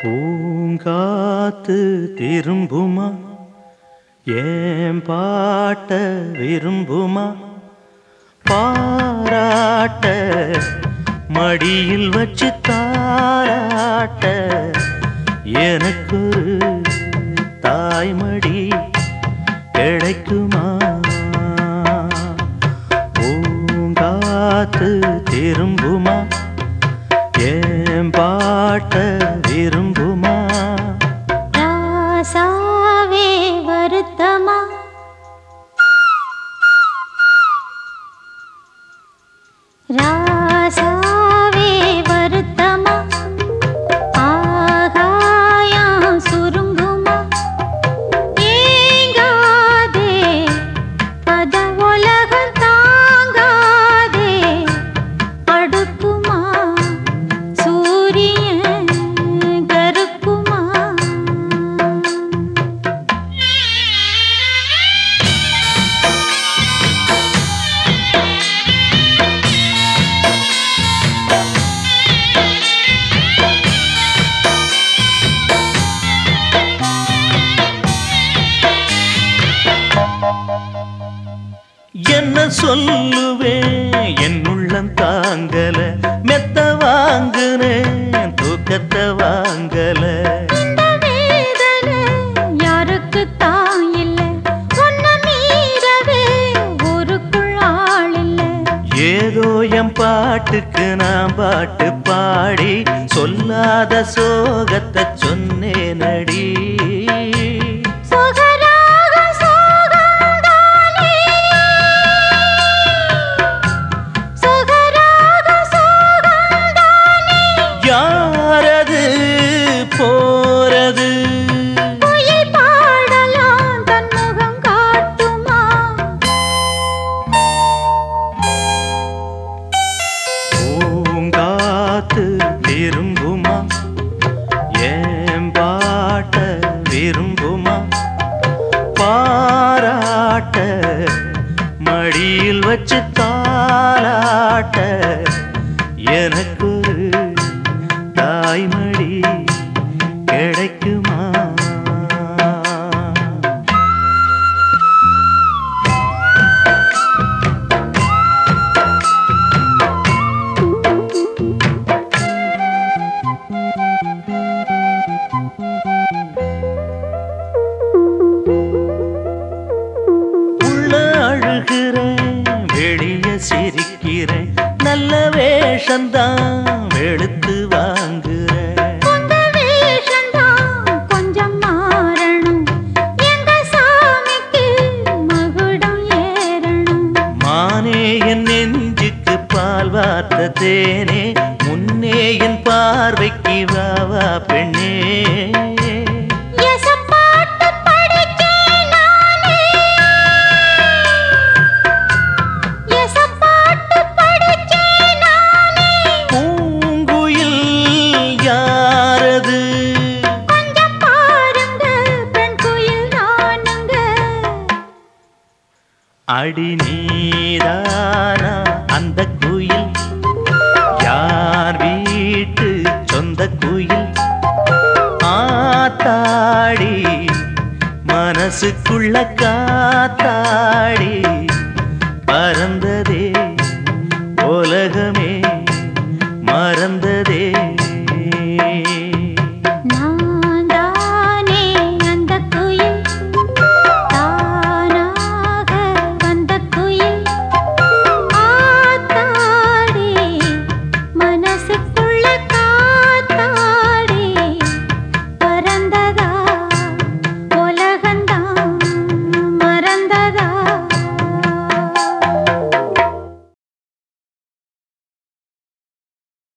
பூங்காத்து திரும்புமா ஏன் பாட்ட விரும்புமா பாராட்ட மடியில் வச்சு தாராட்ட எனக்கு தாய்மடி கிடைக்குமா பூங்காத்து திரும்புமா ஏன் பாட்ட விரும்புமா ராசாவே வருத்தமா ராசாவே வருத்தமா ஆகாயம் சுருங்குமா ஏங்காதே பத உலகம் தாங்காதே அடுக்குமா சூரியன் கருக்குமா என்ன சொல்லுவேன் என் உள்ளம் தாங்கல மெத்த வாங்குனேன் தூக்கத்தை வாங்கல இந்த வேதனை யாருக்குத்தான் இல்ல உன்னை மீறவே ஊருக்குள் ஆள் இல்ல ஏதோ என் பாட்டுக்கு நான் பாட்டு பாடி சொல்லாத சோகத்தை சொன்னேனடி சொகராக சோகந்தானே சொகராக சோகந்தானே யாரது போறது குயில் பாடலாம் தன் முகம் காட்டுமா பூங்காத்து விரும்புமா ஏன் பாட்ட விரும்புமா பாராட்ட மடியில் வச்சு தாளாட்ட எனக்கு ஒரு தாய்மடி கிடைக்குமா உள்ள அழுகிறேன் வெளிய சிரிக்கிறேன் நல்ல வேஷந்தான் வெளுத்து வாங்குறேன் உங்க வேஷம்தான் கொஞ்சம் மாறணும் எங்க சாமிக்கு மகுடம் ஏறணும் மானே என் நெஞ்சுக்கு பால் வார்த்த தேனே முன்னே என் பார்வைக்கு வா வா பெண்ணே எசப்பாட்டு படிச்சேன் நானே. எசப்பாட்டு படிச்சேன் நானே. பூங்குயில் யாரது கொஞ்சம் பாருங்க, பெண் குயில் நானுங்க. அடி நீதானா அந்த குயில் யார் வீட்டு சொந்த குயில் ஆத்தாடி மனசுக்குள்ள காத்தாடி